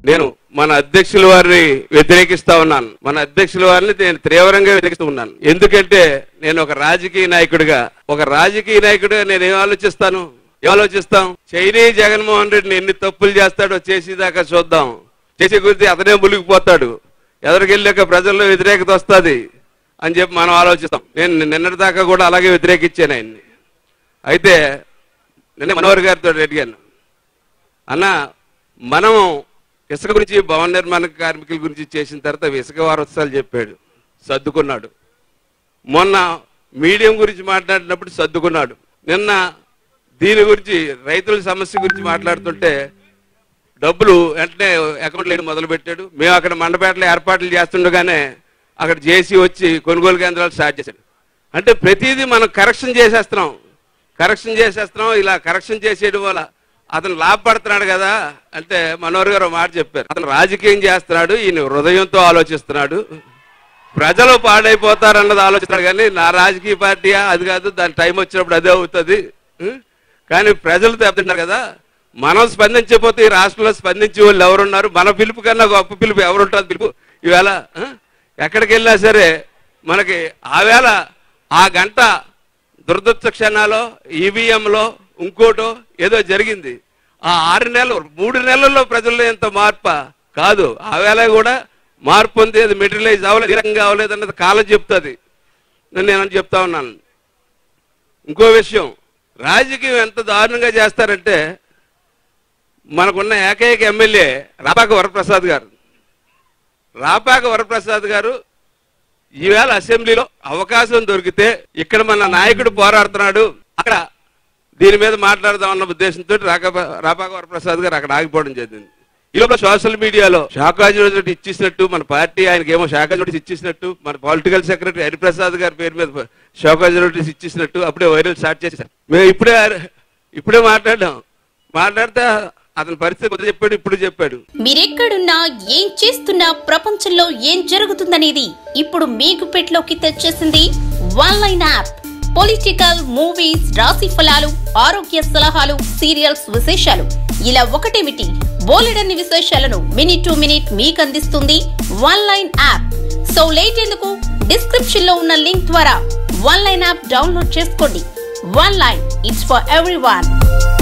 నేను మన అధ్యక్షుల వారిని వ్యతిరేకిస్తా ఉన్నాను మన అధ్యక్షుల వారిని నేను తీవ్రంగా వ్యతిరేకిస్తూ ఉన్నాను ఎందుకంటే నేను ఒక రాజకీయ నాయకుడిగా ఒక రాజకీయ నాయకుడిగా నేను ఏం ఆలోచిస్తాను ఏం ఆలోచిస్తాం చైనీ జగన్మోహన్ రెడ్డిని ఎన్ని తప్పులు చేస్తాడో చేసేదాకా చూద్దాం చేసే గురించి అతనే మునిగిపోతాడు ఎదరికెళ్ళాక ప్రజల్లో వ్యతిరేకత వస్తుంది అని చెప్పి మనం ఆలోచిస్తాం నేను నిన్నటి దాకా కూడా అలాగే వ్యతిరేకించాను ఆయన్ని అయితే నిన్న మనోహర్ గారితో అడిగాను అన్న మనం ఇసుక గురించి భవన నిర్మాణ కార్మికుల గురించి చేసిన తర్వాత ఇసుక వారోత్సవాలు చెప్పాడు సర్దుకున్నాడు మొన్న మీడియం గురించి మాట్లాడినప్పుడు సర్దుకున్నాడు నిన్న దీని గురించి రైతుల సమస్య గురించి మాట్లాడుతుంటే డబ్బులు వెంటనే అకౌంట్లో వేయడం మొదలు పెట్టాడు మేము అక్కడ మండపేటలో ఏర్పాట్లు చేస్తుండగానే అక్కడ జేసీ వచ్చి కొనుగోలు కేంద్రాలు స్టార్ట్ చేశాడు అంటే ప్రతిదీ మనం కరెక్షన్ చేసేస్తున్నాం కరెక్షన్ చేసేస్తున్నాం ఇలా కరెక్షన్ చేసేయడం వల్ల అతను లాభపడుతున్నాడు కదా అంటే మనోహర్ గారు ఒక మాట చెప్పారు అతను రాజకీయం చేస్తున్నాడు ఈయన హృదయంతో ఆలోచిస్తున్నాడు ప్రజలు పాడైపోతారన్నది ఆలోచిస్తాడు కానీ నా రాజకీయ పార్టీయా అది కాదు దాని టైం వచ్చినప్పుడు అదే అవుతుంది ఉం? కానీ ప్రజలు దెబ్బతింటారు కదా మనం స్పందించకపోతే ఈ రాష్ట్రంలో స్పందించే వాళ్ళు ఎవరున్నారు మన పిలుపు కన్నా గొప్ప పిలుపు ఎవరుంటుంది పిలుపు ఈవేళ ఆ? ఎక్కడికి వెళ్ళినా సరే మనకి ఆవేళ ఆ గంట దురదృష్ట క్షణాలో ఈవీఎంలో ఇంకోటో ఏదో జరిగింది ఆ ఆరు నెలలు మూడు నెలల్లో ప్రజల్లో ఎంత మార్ప కాదు ఆవేళ కూడా మార్పు ఉంది అది మెటీరియలైజ్ అవ్వలేదు ఈ రకంగా అవ్వలేదు అన్నది కాలం చెప్తుంది నేను చెప్తా ఉన్నాను ఇంకో విషయం రాజకీయం ఎంత దారుణంగా చేస్తారంటే మనకున్న ఏకైక ఎమ్మెల్యే రాపాక వరప్రసాద్ గారు రాపాక వరప్రసాద్ గారు ఈవేళ అసెంబ్లీలో అవకాశం దొరికితే ఇక్కడ మన నాయకుడు పోరాడుతున్నాడు అక్కడ దీని మీద మాట్లాడదాం అన్న ఉద్దేశంతో రాక రాపాక వరప్రసాద్ గారు అక్కడ ఆగిపోవడం జరిగింది ఈ లోపల సోషల్ మీడియాలో షాకాజ్ నోటీస్ ఇచ్చేసినట్టు మన పార్టీ ఆయనకి ఏమో షాకాజ్ నోటీస్ ఇచ్చేసినట్టు మన పొలిటికల్ సెక్రటరీ హరిప్రసాద్ గారి పేరు మీద షాకాజ్ నోటీస్ ఇచ్చేసినట్టు అప్పుడే వైరల్ స్టార్ట్ చేశారు మేము ఇప్పుడే ఇప్పుడే మాట్లాడాం మాట్లాడితే అతని పరిస్థితి కొద్దిగా చెప్పాడు ఇప్పుడు చెప్పాడు మీరెక్కడున్నా ఏం చేస్తున్నా ప్రపంచంలో ఏం జరుగుతుందనేది ఇప్పుడు మీకు పెట్లోకి తెచ్చేసింది one line app political movies రాశి ఫలాలు ఆరోగ్య సలహాలు సీరియల్స్ విశేషాలు ఇలా ఒకటేమిటి బోలెడన్ని విశేషాలను మినిట్ టు మినిట్ మీకు అందిస్తుంది one line app so late ఎందుకు డిస్క్రిప్షన్ లో ఉన్న లింక్ ద్వారా వన్ లైన్ యాప్ డౌన్లోడ్ చేసుకోండి one line it's for every